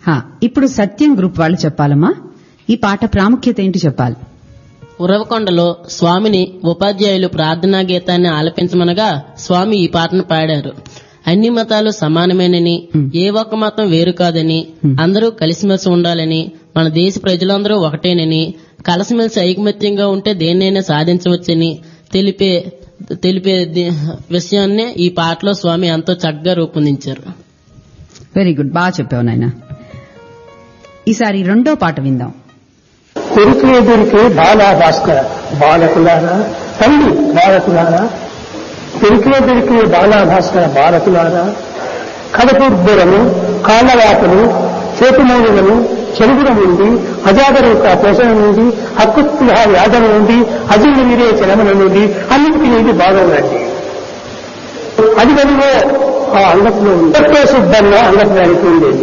హా, ఇప్పుడు సత్యం గ్రూప్ వాళ్ళు చెప్పాలమ్మా ఈ పాట ప్రాముఖ్యత ఏంటి చెప్పాలి ఉరవకొండలో స్వామిని ఉపాధ్యాయులు ప్రార్థనా గీతాన్ని ఆలపించమనగా స్వామి ఈ పాటను పాడారు అన్ని మతాలు సమానమేనని ఏ ఒక్క మతం వేరు కాదని అందరూ కలిసిమెలిసి ఉండాలని మన దేశ ప్రజలందరూ ఒకటేనని కలిసిమెలిసి ఐకమత్యంగా ఉంటే దేన్నైనా సాధించవచ్చని తెలిపే తెలిపే ది- విషయాన్నే ఈ పాటలో స్వామి ఎంతో చక్కగా రూపొందించారు వెరీ గుడ్ బాగా చెప్పావు నాయన ఈసారి రెండో పాట విందాం కొడుకు ఎదురికి బాలా భాస్కర బాలకులారా తల్లి బాలకులారా కొడుకు ఎదురికి బాలా భాస్కర బాలకులారా కడపుర్బురము కాళ్ళవాతలు చేతుమూలులను చెరుగుల నుండి అజాగరూక పోషణ నుండి అక్కుస్పృహ వ్యాధన నుండి అజిల్లు మీరే చలమల నుండి అన్నింటి నుండి బాగోనండి అది గదిలో ఆ అంగట్లో ఉంది శుద్ధంగా అంగత్వానికి ఉండేది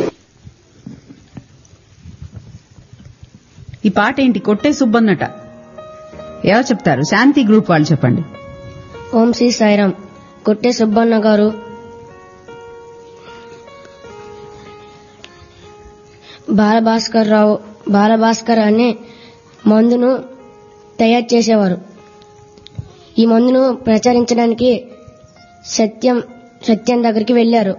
ఈ పాట ఏంటి కొట్టే సుబ్బన్నట ఎవరు చెప్తారు శాంతి గ్రూప్ వాళ్ళు చెప్పండి ఓం శ్రీ సాయిరాం కొట్టే సుబ్బన్న గారు బాలభాస్కర్ రావు బాలభాస్కర్ అనే మందును తయారు చేసేవారు ఈ మందును ప్రచారించడానికి సత్యం సత్యం దగ్గరికి వెళ్లారు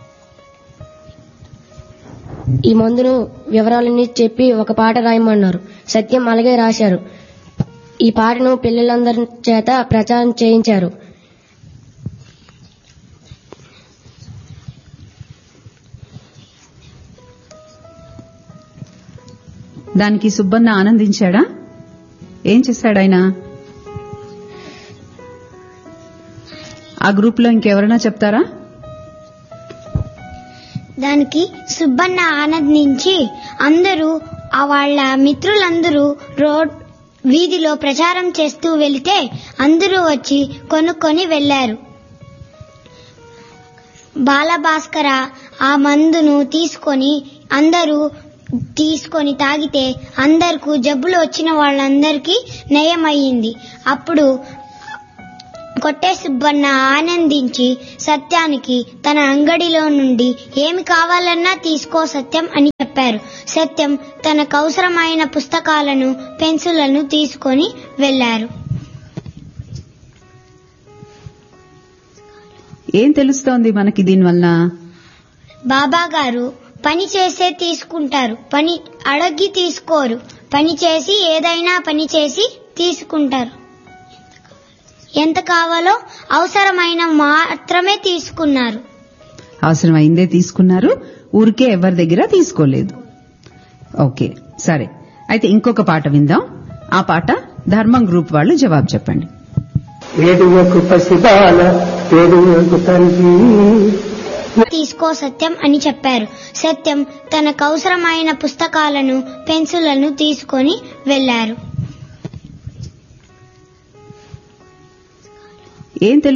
ఈ మందును వివరాలన్నీ చెప్పి ఒక పాట రాయమన్నారు సత్యం అలాగే రాశారు ఈ పాటను పిల్లలందరి చేత ప్రచారం చేయించారు దానికి సుబ్బన్న ఆనందించాడా ఏం చేశాడు ఆయన ఆ గ్రూప్ లో ఇంకెవరైనా చెప్తారా దానికి సుబ్బన్న ఆనందించి అందరూ ఆ వాళ్ళ మిత్రులందరూ రోడ్ వీధిలో ప్రచారం చేస్తూ వెళితే అందరూ వచ్చి కొనుక్కొని వెళ్లారు బాలభాస్కర ఆ మందును తీసుకొని అందరూ తీసుకొని తాగితే అందరికీ జబ్బులు వచ్చిన వాళ్ళందరికీ నయమయ్యింది అప్పుడు కొట్టే సుబ్బన్న ఆనందించి సత్యానికి తన అంగడిలో నుండి ఏమి కావాలన్నా తీసుకో సత్యం అని చెప్పారు సత్యం తనకు అవసరమైన పుస్తకాలను పెన్సిళ్లను తీసుకొని వెళ్లారు ఏం తెలుస్తోంది మనకి దీనివల్ల బాబా గారు పని చేసే తీసుకుంటారు పని అడగి తీసుకోరు పని చేసి ఏదైనా పని చేసి తీసుకుంటారు ఎంత కావాలో అవసరమైన మాత్రమే తీసుకున్నారు అవసరమైందే తీసుకున్నారు ఊరికే ఎవరి దగ్గర తీసుకోలేదు ఓకే సరే అయితే ఇంకొక పాట విందాం ఆ పాట ధర్మం గ్రూప్ వాళ్ళు జవాబు చెప్పండి ఏడువకు పసిబాల ఏడువకు తండ్రి తీసుకో సత్యం అని చెప్పారు సత్యం తనకు అవసరమైన పుస్తకాలను పెన్సిళ్లను తీసుకొని వెళ్లారు ఏం తెలుసు